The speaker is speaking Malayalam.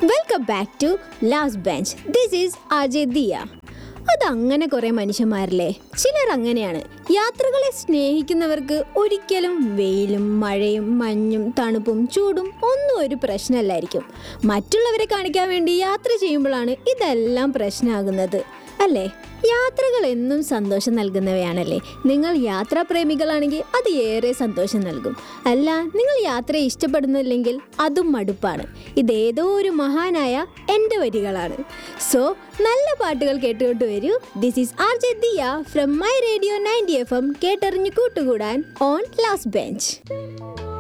welcome back to last bench this is Ajay Diya അതങ്ങനെ കുറേ മനുഷ്യന്മാരല്ലേ ചിലർ അങ്ങനെയാണ് യാത്രകളെ സ്നേഹിക്കുന്നവർക്ക് ഒരിക്കലും വെയിലും മഴയും മഞ്ഞും തണുപ്പും ചൂടും ഒന്നും ഒരു പ്രശ്നമല്ലായിരിക്കും മറ്റുള്ളവരെ കാണിക്കാൻ വേണ്ടി യാത്ര ചെയ്യുമ്പോഴാണ് ഇതെല്ലാം പ്രശ്നമാകുന്നത് അല്ലേ യാത്രകൾ എന്നും സന്തോഷം നൽകുന്നവയാണല്ലേ നിങ്ങൾ യാത്രാപ്രേമികളാണെങ്കിൽ അത് ഏറെ സന്തോഷം നൽകും അല്ല നിങ്ങൾ യാത്രയെ ഇഷ്ടപ്പെടുന്നില്ലെങ്കിൽ അതും മടുപ്പാണ് ഇതേതോ ഒരു മഹാനായ എൻ്റെ വരികളാണ് സോ നല്ല പാട്ടുകൾ കേട്ടുകൊണ്ട് വരൂ this is R J Diya from my radio ninety F M കേട്ടറിഞ്ഞ് കൂട്ടുകൂടാൻ ഓൺ ലാസ്റ്റ് ബെഞ്ച്